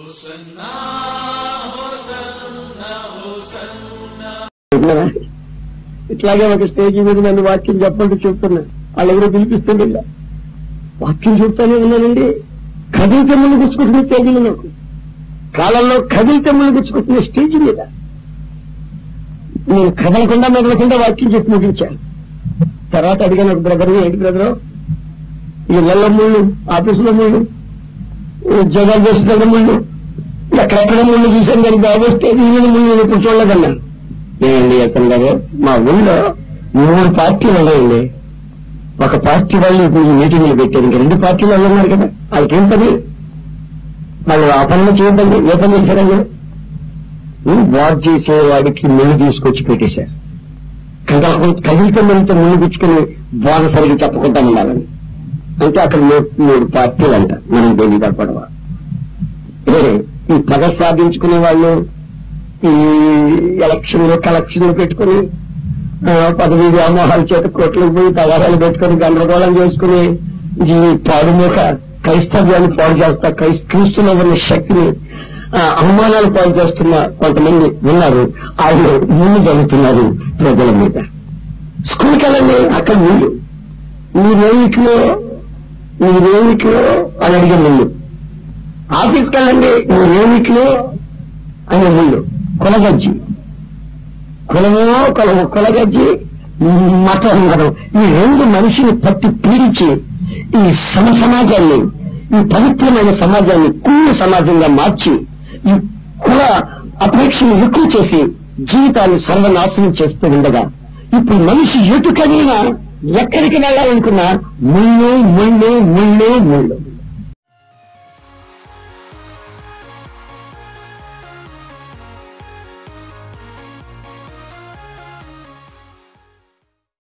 విన్నారా? ఇట్లాగే ఒక స్టేజ్ మీద నన్ను వాక్యం చెప్పండి చెప్తున్నా వాళ్ళు ఎవరో పిలిపిస్తుంది వాక్యం చెప్తానే ఉన్నానండి కదిలితే ముందు గుచ్చుకుంటున్న స్టేజ్ మీద నాకు కాలంలో కదిలితే ముందు గుచ్చుకుంటున్న స్టేజ్ మీద నేను కదలకుండా మెదలకుండా వాక్యం చెప్పి ముగించాను తర్వాత అడిగాను ఒక బ్రదర్ ఏంటి బ్రదరు ఇళ్లలో ముళ్ళు ఆఫీసులో ముళ్ళు ఉద్యోగాలు చేస్తున్న ముళ్ళు ఎక్కడెక్కడ ముళ్ళు చూసాను కానీ బాబు స్టేజ్ మీద ముళ్ళు నేను ఇప్పుడు చూడలేదన్నాను ఏమండి అసలు గారు మా ఊళ్ళో మూడు పార్టీలు ఉన్నాయండి ఒక పార్టీ వాళ్ళు ఇప్పుడు ఈ మీటింగ్లు పెట్టారు ఇంకా రెండు పార్టీలు వాళ్ళు ఉన్నారు కదా వాళ్ళకేం పని వాళ్ళు ఆ పనులు చేయదండి ఏ పని చేశారండి వాచ్ చేసేవాడికి ముళ్ళు తీసుకొచ్చి పెట్టేశారు కదల కదిలితే మనతో ముళ్ళు గుచ్చుకుని బోధ సరిగ్గా చెప్పకుండా ఉండాలని అంటే అక్కడ మూడు మూడు పార్టీలు అంట మనం పెళ్లి పడవ ఈ పగ సాధించుకునే వాళ్ళు ఈ ఎలక్షన్లు కలెక్షన్లు పెట్టుకుని ఆ, పదవి వ్యామోహాల చేత కోట్లకు పోయి తగారాలు పెట్టుకుని గందరగోళం చేసుకుని ఈ పాడుమూక క్రైస్తవ్యాన్ని పాడు చేస్తా క్రైస్ క్రీస్తులో ఉన్న శక్తిని ఆ, అవమానాలు పాలు చేస్తున్న కొంతమంది ఉన్నారు వాళ్ళు ముందు జరుగుతున్నారు ప్రజల మీద స్కూల్కి వెళ్ళండి అక్కడ ముందు మీరేమిట్లో మీరేమిట్లో అని అడిగే ముందు ఆఫీస్కి వెళ్ళండి మీరేమిట్లో అనే ముందు కులగజ్జి కులమో కులము కులగజ్జి మతం మతం ఈ రెండు మనిషిని పట్టి పీడించి ఈ సమ సమాజాన్ని ఈ పవిత్రమైన సమాజాన్ని కుళ్ళు సమాజంగా మార్చి ఈ కుల అపేక్షను ఎక్కువ చేసి జీవితాన్ని సర్వనాశనం చేస్తూ ఉండగా ఇప్పుడు మనిషి ఎటు కదిలినా ఎక్కడికి వెళ్ళాలనుకున్నా ముళ్ళు ముళ్ళు ముళ్ళు ముళ్ళు